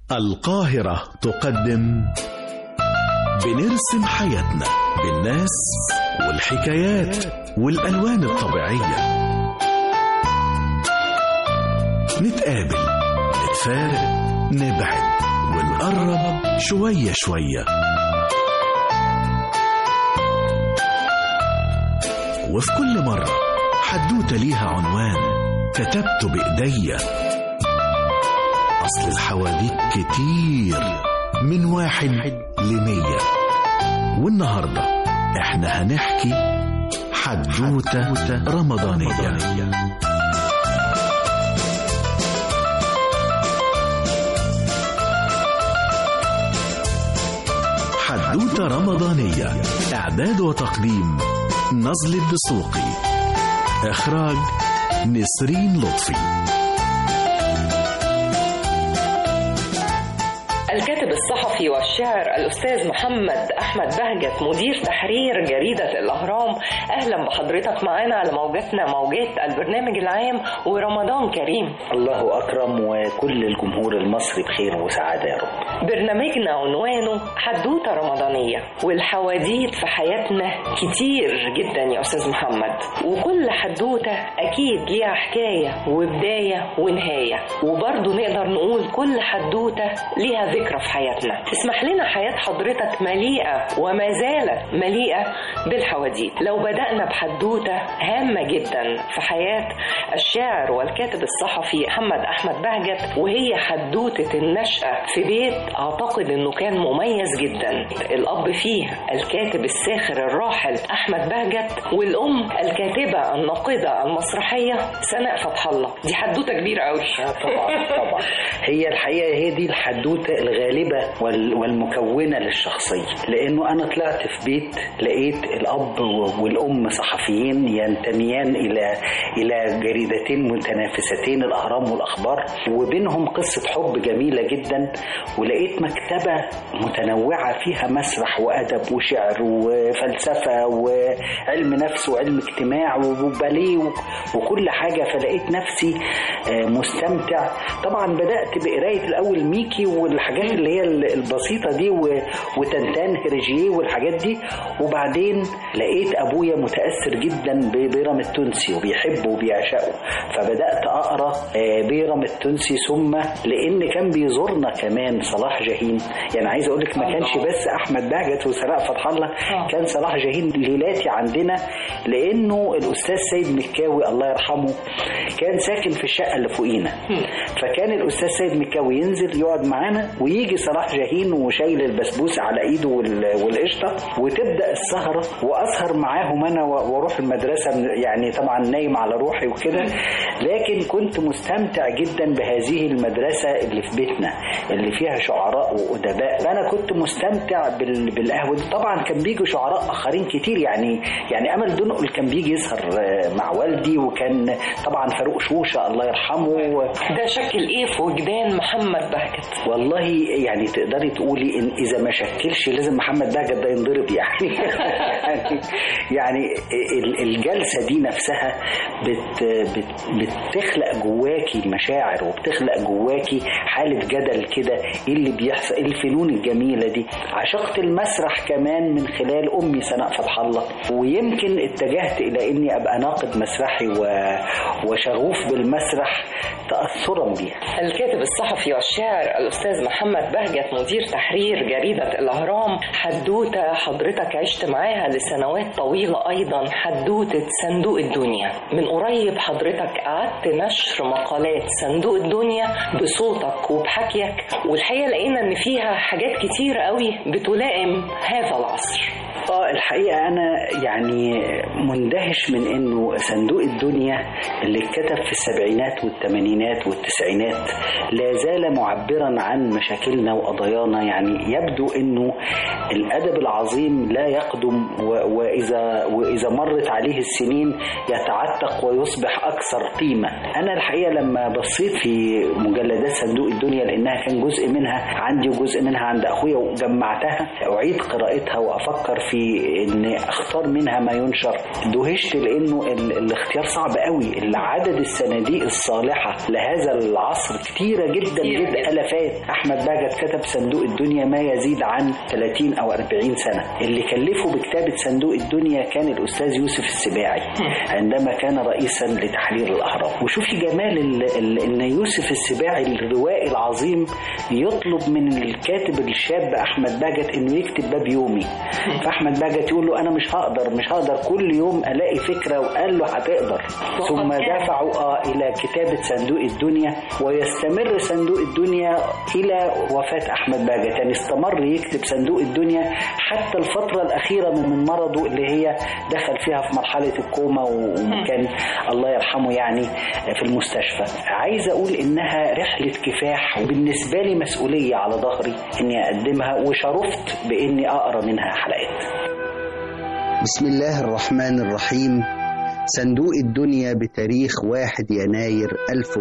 القاهرة تقدم بنرسم حياتنا بالناس والحكايات والألوان الطبيعية نتقابل نتفارق نبعد ونقرب شوية شوية وفي كل مرة حدوتة ليها عنوان كتبته بإيديا أصل الحواديت كتير من واحد لمية والنهاردة احنا هنحكي حدوتة رمضانية حدوتة رمضانية إعداد وتقديم نزل الدسوقي إخراج نسرين لطفي الكاتب الصحفي والشاعر الأستاذ محمد أحمد بهجت مدير تحرير جريدة الأهرام أهلا بحضرتك معانا على موجاتنا موجات البرنامج العام ورمضان كريم الله أكرم وكل الجمهور المصري بخير وسعادة يا رب برنامجنا عنوانه حدوتة رمضانية والحواديت في حياتنا كتير جدا يا أستاذ محمد وكل حدوتة أكيد ليها حكاية وبداية ونهاية وبرضه نقدر نقول كل حدوتة ليها ذكرى في حياتنا اسمح لنا حياة حضرتك مليئة وما زالت مليئة بالحواديت لو بدأنا بحدوتة هامة جدا في حياة الشاعر والكاتب الصحفي محمد أحمد بهجت وهي حدوتة النشأة في بيت أعتقد أنه كان مميز جدا الأب فيه الكاتب الساخر الراحل أحمد بهجت والأم الكاتبة الناقدة المسرحية سناء فتح الله دي حدوتة كبيرة قوي طبعا طبعا هي الحقيقة هي دي الحدوتة الغالبة وال- والمكونة للشخصية لأنه أنا طلعت في بيت لقيت الأب والأم صحفيين ينتميان إلى إلى جريدتين متنافستين الأهرام والأخبار وبينهم قصة حب جميلة جدا ولقيت مكتبة متنوعة فيها مسرح وأدب وشعر وفلسفة وعلم نفس وعلم اجتماع وباليه وكل حاجة فلقيت نفسي آه، مستمتع طبعا بدأت بقراية الأول ميكي والحاجات اللي هي البسيطة دي و- وتنتان هرجيه والحاجات دي وبعدين لقيت أبويا متأثر جدا ببيرم التونسي وبيحبه وبيعشقه فبدأت أقرأ آه، بيرم التونسي ثم لأن كان بيزورنا كمان صلاح جاهين يعني عايز أقول لك ما كانش بس أحمد بهجت وسراء فتح الله كان صلاح جاهين ليلاتي عندنا لأنه الأستاذ سيد مكاوي الله يرحمه كان ساكن في الشقة اللي فوقينا فكان الأستاذ سيد مكاوي ينزل يقعد معانا ويجي صلاح جاهين وشايل البسبوسة على إيده وال- والقشطة وتبدأ السهرة وأسهر معاهم أنا و- وأروح المدرسة يعني طبعا نايم على روحي وكده لكن كنت مستمتع جدا بهذه المدرسة اللي في بيتنا اللي فيها شعراء وأدباء فأنا كنت مستمتع بال- بالقهوة دي طبعا كان بيجوا شعراء آخرين كتير يعني يعني أمل دنقل كان بيجي يسهر آه، مع والدي وكان طبعا فاروق شوشة الله يرحمه ده شكل ايه في وجدان محمد بهجت والله يعني تقدري تقولي ان اذا ما شكلش لازم محمد بهجت ده ينضرب يعني يعني يعني ال- الجلسه دي نفسها بت بت بتخلق جواكي مشاعر وبتخلق جواكي حاله جدل كده ايه اللي بيحصل إيه الفنون الجميله دي عشقت المسرح كمان من خلال امي سناء فتح الله ويمكن اتجهت الى اني ابقى ناقد مسرحي و- وشغوف بالمسرح تاثرا بيها الكاتب الصحفي والشاعر الأستاذ محمد بهجت مدير تحرير جريدة الأهرام حدوتة حضرتك عشت معاها لسنوات طويلة أيضا حدوتة صندوق الدنيا من قريب حضرتك قعدت نشر مقالات صندوق الدنيا بصوتك وبحكيك والحقيقة لقينا إن فيها حاجات كتير قوي بتلائم هذا العصر اه الحقيقه انا يعني مندهش من انه صندوق الدنيا اللي اتكتب في السبعينات والثمانينات والتسعينات لا زال معبرا عن مشاكلنا وقضايانا يعني يبدو انه الادب العظيم لا يقدم و- واذا واذا مرت عليه السنين يتعتق ويصبح اكثر قيمه انا الحقيقه لما بصيت في مجلدات صندوق الدنيا لانها كان جزء منها عندي وجزء منها عند اخويا وجمعتها اعيد قراءتها وافكر في ان اختار منها ما ينشر دهشت لانه ال- الاختيار صعب قوي عدد الصناديق الصالحه لهذا العصر كتيره جدا كتير جدا الافات احمد بهجت كتب صندوق الدنيا ما يزيد عن 30 او 40 سنه اللي كلفه بكتابه صندوق الدنيا كان الاستاذ يوسف السباعي عندما كان رئيسا لتحرير الاهرام وشوفي جمال ال- ال- ان يوسف السباعي الروائي العظيم يطلب من الكاتب الشاب احمد بهجت انه يكتب باب يومي فاحمد بهجت يقول له انا مش هقدر مش هقدر كل يوم الاقي فكره وقال له هتقدر ثم كان. دفعوا آه الى كتابه صندوق الدنيا ويستمر صندوق الدنيا الى وفاه احمد بهجت يعني استمر يكتب صندوق الدنيا حتى الفتره الاخيره من من مرضه اللي هي دخل فيها في مرحله الكوما وكان الله يرحمه يعني في المستشفى عايز اقول انها رحله كفاح وبالنسبه لي مسؤوليه على ظهري اني اقدمها وشرفت باني اقرا منها حلقات بسم الله الرحمن الرحيم صندوق الدنيا بتاريخ 1 يناير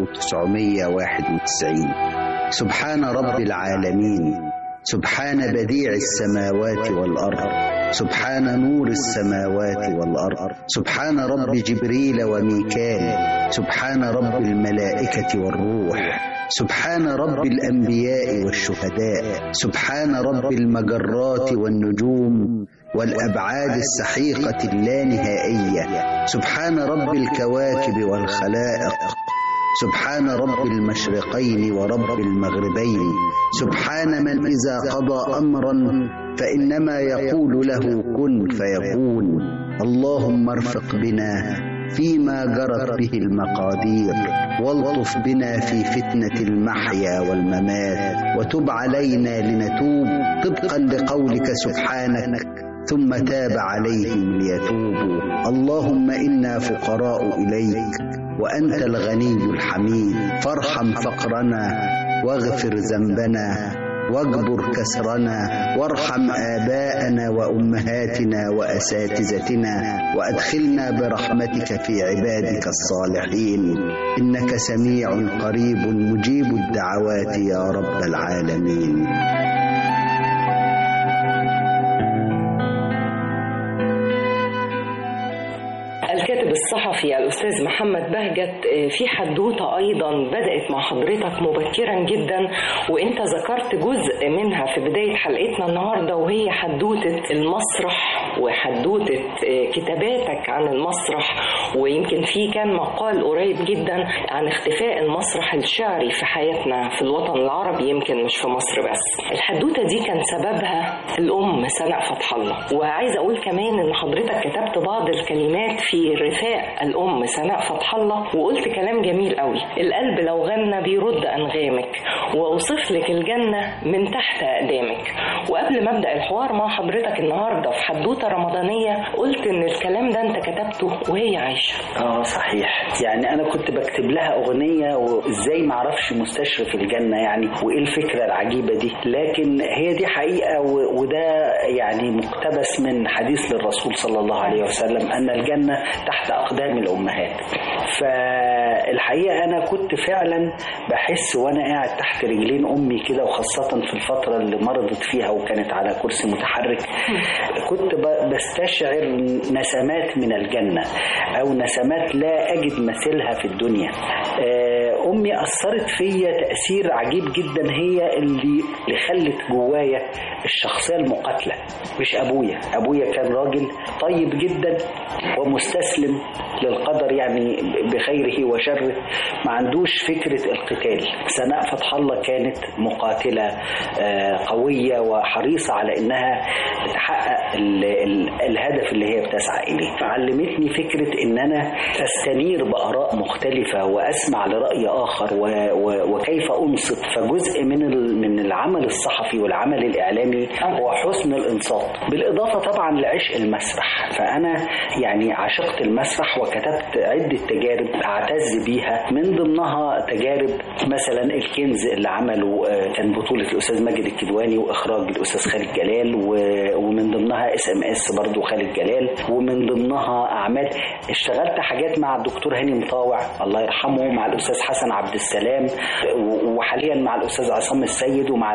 1991 سبحان رب العالمين سبحان بديع السماوات والأرض سبحان نور السماوات والأرض سبحان رب جبريل وميكال سبحان رب الملائكة والروح سبحان رب الأنبياء والشهداء سبحان رب المجرات والنجوم والأبعاد السحيقة اللانهائية سبحان رب الكواكب والخلائق سبحان رب المشرقين ورب المغربين سبحان من إذا قضى أمرا فإنما يقول له كن فيكون اللهم ارفق بنا فيما جرت به المقادير والطف بنا في فتنة المحيا والممات وتب علينا لنتوب طبقا لقولك سبحانك ثم تاب عليهم ليتوبوا اللهم إنا فقراء إليك وأنت الغني الحميد فارحم فقرنا واغفر ذنبنا واجبر كسرنا وارحم آباءنا وأمهاتنا وأساتذتنا وأدخلنا برحمتك في عبادك الصالحين إنك سميع قريب مجيب الدعوات يا رب العالمين الكاتب الصحفي الأستاذ محمد بهجت آه، في حدوتة أيضا بدأت مع حضرتك مبكرا جدا وأنت ذكرت جزء منها في بداية حلقتنا النهاردة وهي حدوتة المسرح وحدوتة آه، كتاباتك عن المسرح ويمكن في كان مقال قريب جدا عن اختفاء المسرح الشعري في حياتنا في الوطن العربي يمكن مش في مصر بس الحدوتة دي كان سببها الأم سناء فتح الله وعايزة أقول كمان إن حضرتك كتبت بعض الكلمات في رثاء الأم سناء فتح الله وقلت كلام جميل قوي القلب لو غنى بيرد أنغامك وأوصف لك الجنة من تحت أقدامك وقبل ما أبدأ الحوار مع حضرتك النهاردة في حدوتة رمضانية قلت إن الكلام ده أنت كتبته وهي عايشة اه صحيح يعني انا كنت بكتب لها اغنيه وازاي ما اعرفش مستشرف الجنه يعني وايه الفكره العجيبه دي لكن هي دي حقيقه و- وده يعني مقتبس من حديث للرسول صلى الله عليه وسلم ان الجنه تحت اقدام الامهات فالحقيقه انا كنت فعلا بحس وانا قاعد تحت رجلين امي كده وخاصه في الفتره اللي مرضت فيها وكانت على كرسي متحرك كنت ب- بستشعر نسمات من الجنه او نسمات لا اجد مثيلها في الدنيا آه، امي اثرت فيا تاثير عجيب جدا هي اللي اللي خلت جوايا الشخصيه المقاتله مش ابويا ابويا كان راجل طيب جدا ومستسلم للقدر يعني بخيره وشره ما عندوش فكره القتال سناء فتح الله كانت مقاتله آه، قويه وحريصه على انها تحقق ال- ال- الهدف اللي هي بتسعى اليه فعلمتني فكره ان انا استنير باراء مختلفه واسمع لراي اخر و و وكيف انصت فجزء من ال- من العمل الصحفي والعمل الاعلامي هو حسن الانصات بالاضافه طبعا لعشق المسرح فانا يعني عشقت المسرح وكتبت عده تجارب اعتز بيها من ضمنها تجارب مثلا الكنز اللي عمله آه، كان بطوله الاستاذ ماجد الكدواني واخراج الاستاذ خالد جلال و- ومن ضمنها اس ام اس برضه خالد جلال ومن ضمنها اعمال اشتغلت حاجات مع الدكتور هاني مطاوع الله يرحمه مع الاستاذ حسن عبد السلام و- وحاليا مع الاستاذ عصام السيد ومع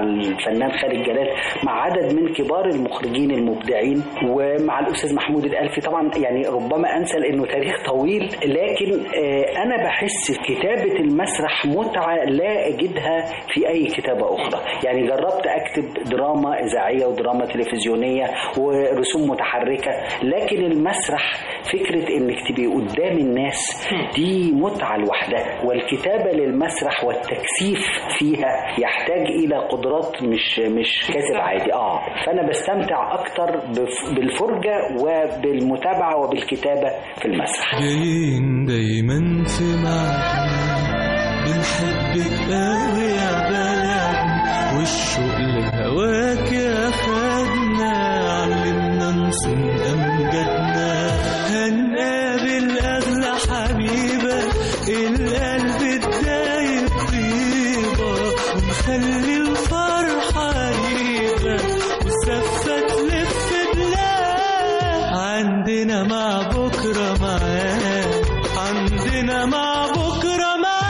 الفنان خالد جلال مع عدد من كبار المخرجين المبدعين ومع الاستاذ محمود الالفي طبعا يعني ربما انسى لانه تاريخ طويل لكن آه، انا بحس كتابه المسرح متعه لا اجدها في اي كتابه اخرى يعني جربت اكتب دراما اذاعيه ودراما تلفزيونيه ورسوم متحركه لكن المسرح فكره انك تبقي قدام الناس دي متعه لوحدها والكتابه للمسرح والتكثيف فيها يحتاج الى قدرات مش مش كاتب عادي اه فانا بستمتع اكتر بف- بالفرجه وبالمتابعه وبالكتابه في المسرح جايين دايما في معنى بنحبك قوي يا بلدنا والشوق لهواك يا خدنا علمنا نصون امجادنا هنقابل اغلى حبيبه القلب الدايب طيبه ونخلي الفرحه قريبه والزفه تلف بلاد عندنا مع بكره معاك عندنا مع بكره معاك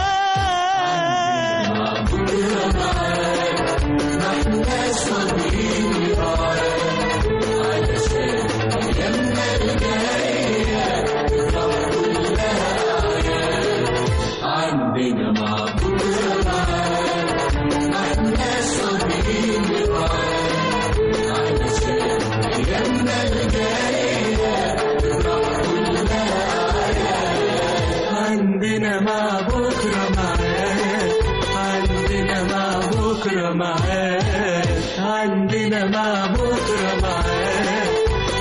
عندنا مع بكرة معاك عندنا مع بكرة معاك عندنا مع بكرة معاك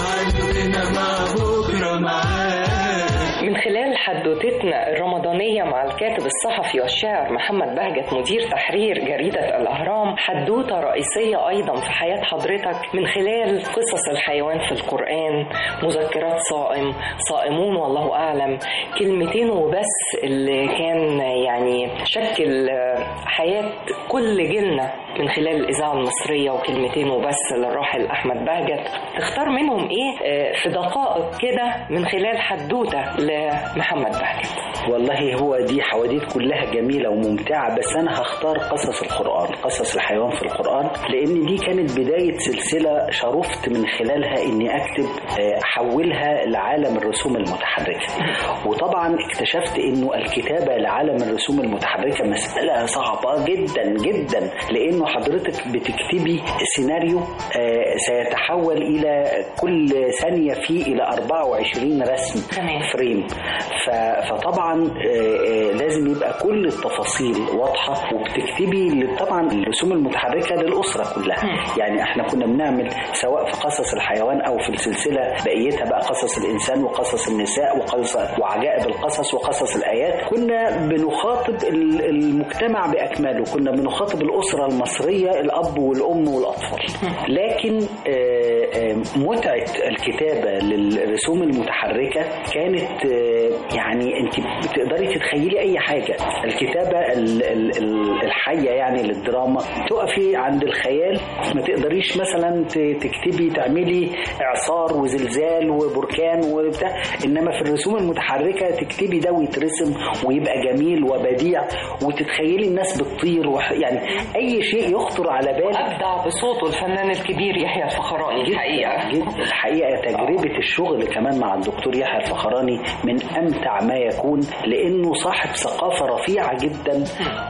عندنا مع بكرة معاك من خلال حدوتتنا الرمضانية مع الكاتب الصحفي والشاعر محمد بهجت مدير تحرير جريدة الأهرام حدوتة رئيسية أيضا في حياة حضرتك من خلال قصص الحيوان في القرآن مذكرات صائم صائمون والله أعلم كلمتين وبس اللي كان يعني شكل حياة كل جيلنا من خلال الإذاعة المصرية وكلمتين وبس للراحل أحمد بهجت تختار منهم إيه آه، في دقائق كده من خلال حدوتة لمحمد بهجت والله هو دي حواديت كلها جميلة وممتعة بس أنا هختار قصص القرآن قصص الحيوان في القرآن لأن دي كانت بداية سلسلة شرفت من خلالها إني أكتب آه، أحولها لعالم الرسوم المتحركة وطبعا اكتشفت إنه الكتابة لعالم الرسوم المتحركة مسألة صعبة جدا جدا لأنه حضرتك بتكتبي سيناريو آه، سيتحول إلى كل ثانية فيه إلى 24 رسم تمام. فريم ف- فطبعا آه، آه، لازم يبقى كل التفاصيل واضحه وبتكتبي ل- طبعا الرسوم المتحركه للاسره كلها يعني احنا كنا بنعمل سواء في قصص الحيوان او في السلسله بقيتها بقى قصص الانسان وقصص النساء وقصص وعجائب القصص وقصص الايات كنا بنخاطب ال- المجتمع باكمله كنا بنخاطب الاسره المصريه الاب والام والاطفال لكن آه، آه، متعه الكتابه للرسوم المتحركه كانت آه، يعني انت بتقدري تتخيلي اي حاجه الكتابه ال- ال- ال- الحيه يعني للدراما تقفي عند الخيال ما تقدريش مثلا ت- تكتبي تعملي اعصار وزلزال وبركان وبتاع انما في الرسوم المتحركه تكتبي ده ويترسم ويبقى جميل وبديع وتتخيلي الناس بتطير وح- يعني اي شيء يخطر على بالك أبدع بصوته الفنان الكبير يحيى الفخراني الحقيقة جدا الحقيقه تجربه الشغل كمان مع الدكتور يحيى الفخراني من امتع ما يكون لانه صاحب ثقافه رفيعه جدا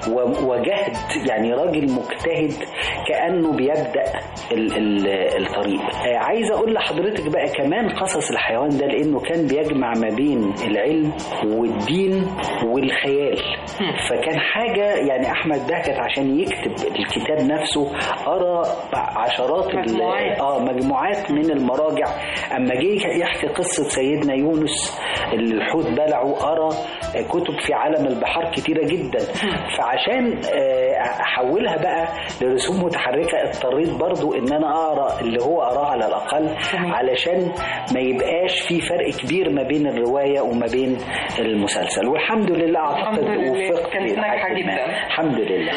و- وجهد يعني راجل مجتهد كانه بيبدا ال- ال- الطريق آه، عايز اقول لحضرتك بقى كمان قصص الحيوان ده لانه كان بيجمع ما بين العلم والدين والخيال فكان حاجه يعني احمد بهجت عشان يكتب الكتاب نفسه قرا عشرات ال- مجموعات. اه مجموعات من المراجع اما جه يحكي قصه سيدنا يونس اللي الحوت بلعه قرا كتب في عالم البحار كتيره جدا فعشان آه، احولها بقى لرسوم متحركه اضطريت برضو ان انا اقرا اللي هو قراه على الاقل تمام. علشان ما يبقاش في فرق كبير ما بين الروايه وما بين المسلسل والحمد لله اعتقد الحمد لله. وفقت كانت لحد ناجحة ما. جدا. الحمد لله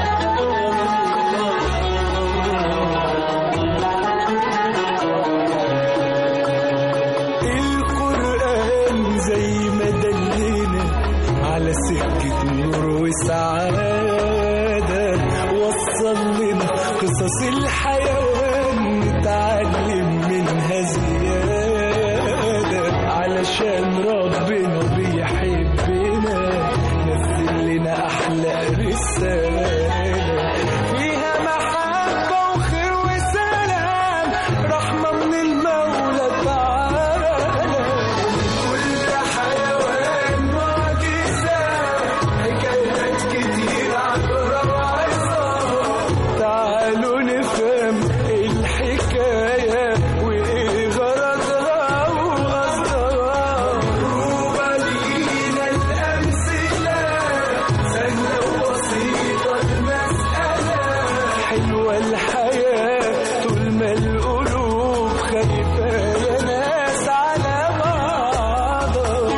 القرآن زي ما دلنا على سكة نور وسعادة وصل لنا قصص الحيوان نتعلم منها زيادة علشان ربنا بيحبنا نزل لنا أحلى رسالة فيها محبة وخير وسلام رحمة من المولى تعالى كل حيوان معجزة حكايات كتير عبرة وعظة تعالوا نفهم الحكاية وإيه غرضها وقصدها روبة لينا الأمثلة سهلة وبسيطة المسألة حلوة الحياة طول ما القلوب خايفة يا ناس على بعضها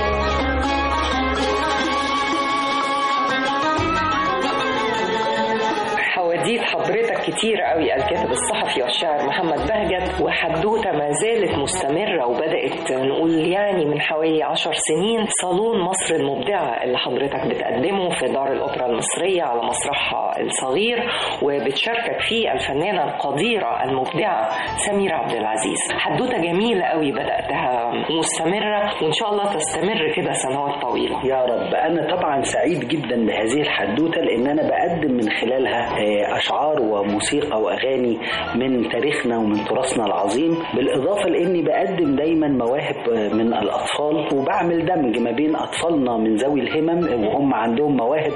حواديت حضرتك كتير قوي الكاتب الصحفي والشاعر محمد بهجت وحدوته ما زالت مستمرة وبدأت نقول يعني من حوالي عشر سنين صالون مصر المبدعة اللي حضرتك بتقدمه في دار الأوبرا المصرية على مسرحها الصغير وبتشاركك فيه الفنانة القديرة المبدعة سميرة عبد العزيز حدوتة جميلة قوي بدأتها مستمرة وإن شاء الله تستمر كده سنوات طويلة يا رب أنا طبعا سعيد جدا بهذه الحدوتة لأن أنا بقدم من خلالها آه، أشعار وموسيقى وأغاني من تاريخنا ومن تراثنا العظيم بالإضافة لأني بقدم دايما مواهب آه، من الأطفال وبعمل دمج ما بين أطفالنا من ذوي الهمم وهم عندهم مواهب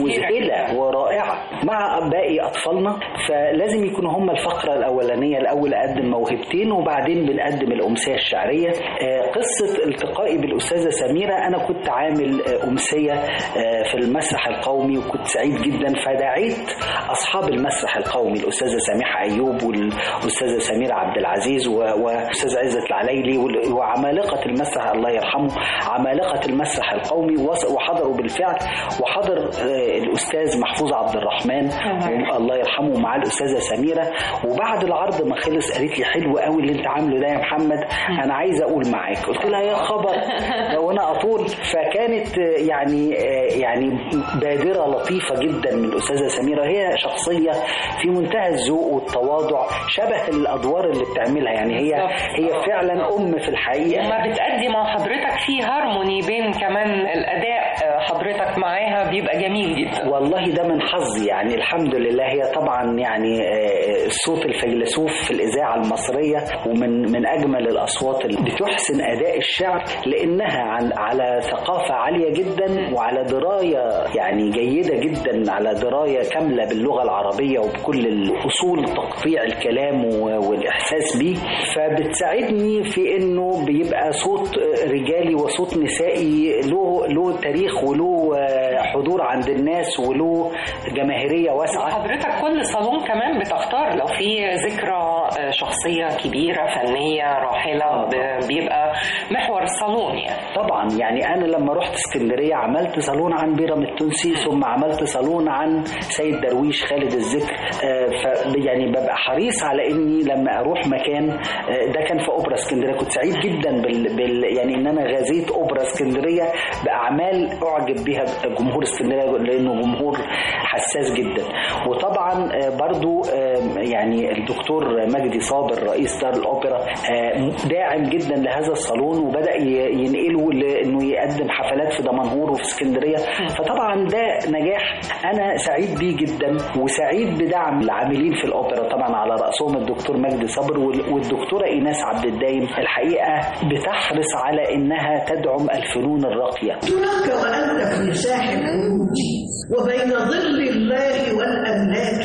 مذهلة ورائعة مع باقي أطفالنا فلازم يكونوا هم الفقرة الأولانية الأول أقدم موهبتين وبعدين بنقدم الأمسية الشعرية آه، قصة التقائي بالأستاذة سميرة أنا كنت عامل آه، أمسية آه، في المسرح القومي وكنت سعيد جدا فدعيت أصحاب المسرح القومي الأستاذة سميحة أيوب والأستاذة سميرة عبد العزيز و- وأستاذ عزت العليلي وال- وعمالقة المسرح الله يرحمه عمالقة المسرح القومي وص- وحضروا بالفعل وحضر آه، الأستاذ محفوظ عبد الرحمن الله يرحمه مع الأستاذة سميرة وبعد العرض ما خلص قالت لي حلو قوي اللي أنت عامله ده يا محمد أنا عايزة أقول معاك قلت لها يا خبر لو أنا أطول فكانت آه، يعني آه، يعني بادرة لطيفة جدا من الأستاذة سميرة هي شخصية في منتهى الذوق والتواضع شبه الأدوار اللي بتعملها يعني هي هي فعلا أم في الحقيقة لما بتأدي مع حضرتك في هارموني بين كمان الأداء آه، حضرتك معاها بيبقى جميل جدا والله ده من حظي يعني الحمد لله هي طبعا يعني آه، الصوت الفيلسوف في الإذاعة المصرية ومن من أجمل الأصوات اللي بتحسن أداء الشعر لأنها عن على ثقافة عالية جدا وعلى دراية يعني جيدة جدا على دراية كاملة باللغة العربية وبكل الأصول تقطيع الكلام و- والإحساس بيه فبتساعدني في إنه بيبقى صوت آه، رجالي وصوت نسائي له له تاريخ وله آه، حضور عند الناس وله جماهيرية واسعة حضرتك كل صالون كمان بتختار لو في ذكرى آه، شخصية كبيرة فنية راحلة ب- بيبقى محور الصالون يعني طبعا يعني انا لما رحت اسكندريه عملت صالون عن بيرم التونسي ثم عملت صالون عن سيد درويش خالد الذكر آه، ف يعني ببقى حريص على اني لما اروح مكان آه، ده كان في اوبرا اسكندريه كنت سعيد جدا بال, بال يعني ان انا غزيت اوبرا اسكندريه باعمال اعجب بها جمهور اسكندريه لانه جمهور حساس جدا وطبعا آه، برضو آه، يعني الدكتور مجدي صابر رئيس دار الاوبرا آه، داعم جدا لهذا الصالون وبدا ي- ينقله لانه يقدم حفلات في دمنهور وفي اسكندريه فطبعا ده نجاح انا سعيد بيه جدا وسعيد بدعم العاملين في الاوبرا طبعا على راسهم الدكتور مجدي صبر وال- والدكتوره ايناس عبد الدايم الحقيقه بتحرص على انها تدعم الفنون الراقيه تراك وأنت في ساح الخروج وبين ظل الله والأملاك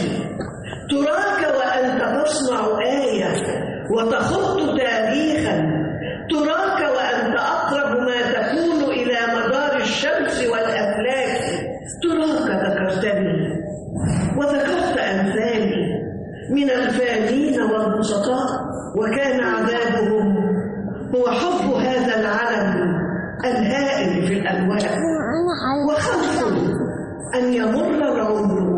تراك وأنت تصنع آية وتخط تاريخا تراك وأنت أقرب ما تكون إلى مدار الشمس والأفلاك تراك ذكرتني وذكرت أمثالي من الفانين والبسطاء وكان عذابهم هو حب هذا العلم الهائل في الألوان وخوف أن يمر العمر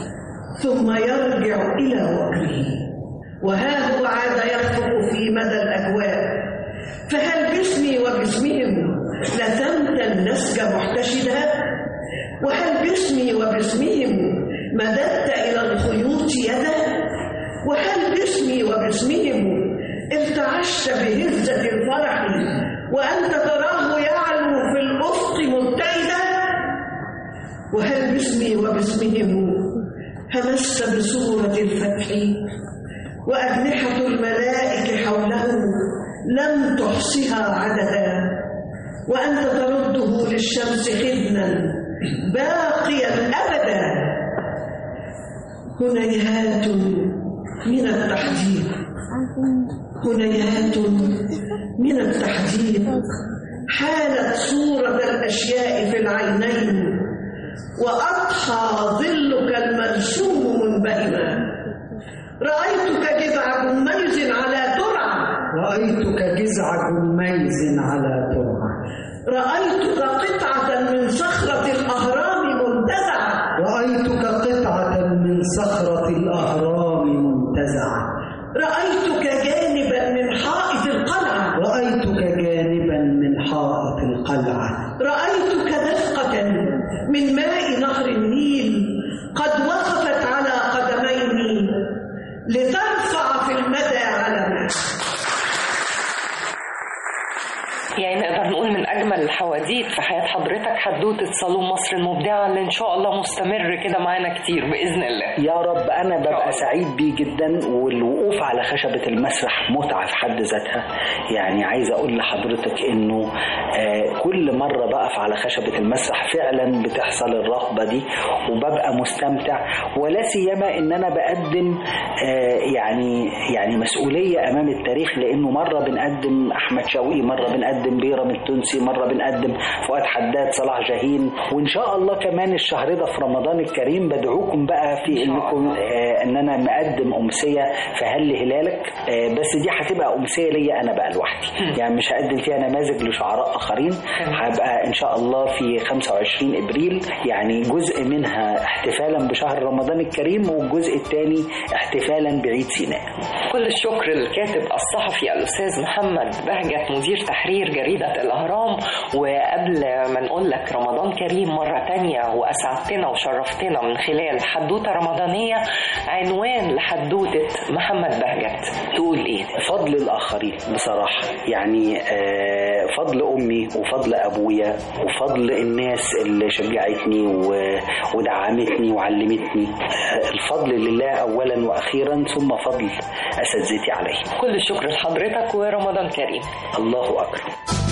ثم يرجع إلى وكره وها هو عاد يخطب في مدى الأكوان فهل باسمي وباسمهم لتمت النسج محتشدا وهل باسمي وباسمهم مددت إلى الخيوط يدا وهل باسمي وباسمهم ارتعشت بهزة الفرح وأنت تراه يعلو في الأفق مبتعدا وهل باسمي وباسمهم همست بصورة الفتح وأجنحة الملائكة حوله لم تحصها عددا وأنت ترده للشمس خدنا باقيا أبدا هنيهات من التحذير هنيهات من التحذير حالت صورة الأشياء في العينين وأضحى ظلك المرسوم منبهما رأيتك جذع جميز على ترعة رأيتك جزع جميز على ترعة رأيتك قطعة من صخرة الأهرام منتزعة رأيتك قطعة من صخرة الأهرام منتزعة رأيتك جانبا من حائط القلعة رأيتك جانبا من حائط القلعة رأيتك دفقة من ماء نهر النيل قد وقفت على قدمين لترفع في المدى علما يعني نقدر نقول من اجمل الحواديت في حياه حضرتك حدوته صالون مصر المبدعه اللي ان شاء الله مستمر كده معانا كتير باذن الله يا رب انا ببقى سعيد بيه جدا والوقوف على خشبه المسرح متعه في حد ذاتها يعني عايز اقول لحضرتك انه آه كل مره بقف على خشبه المسرح فعلا بتحصل الرهبه دي وببقى مستمتع ولا سيما ان انا بقدم آه يعني يعني مسؤوليه امام التاريخ لانه مره بنقدم احمد شوقي مره بنقدم بيرم التونسي مره بنقدم فؤاد حداد صلاح جاهين وان شاء الله كمان الشهر ده في رمضان الكريم بدعوكم بقى في انكم آه ان انا مقدم امسيه في هل هلالك آه بس دي هتبقى امسيه ليا انا بقى لوحدي يعني مش هقدم فيها نماذج لشعراء اخرين هبقى ان شاء الله في 25 ابريل يعني جزء منها احتفالا بشهر رمضان الكريم والجزء الثاني احتفالا بعيد سيناء كل الشكر للكاتب الصحفي الاستاذ محمد بهجت مدير تحرير جريده الاهرام وقبل ما نقول لك رمضان كريم مره تانية واسعدتنا وشرفتنا من خلال حدوته رمضانيه عنوان لحدوته محمد بهجت تقول ايه؟ فضل الاخرين بصراحه يعني آه، فضل امي وفضل ابويا وفضل الناس اللي شجعتني و- ودعمتني وعلمتني آه، الفضل لله اولا واخيرا ثم فضل اساتذتي علي كل الشكر لحضرتك ورمضان كريم الله اكبر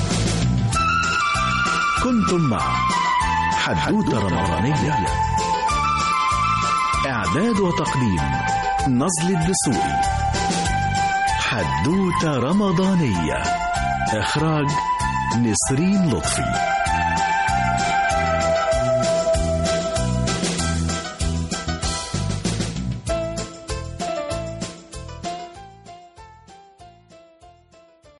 كنتم مع حدوتة رمضانية إعداد وتقديم نزل الدسوقي حدوتة رمضانية إخراج نسرين لطفي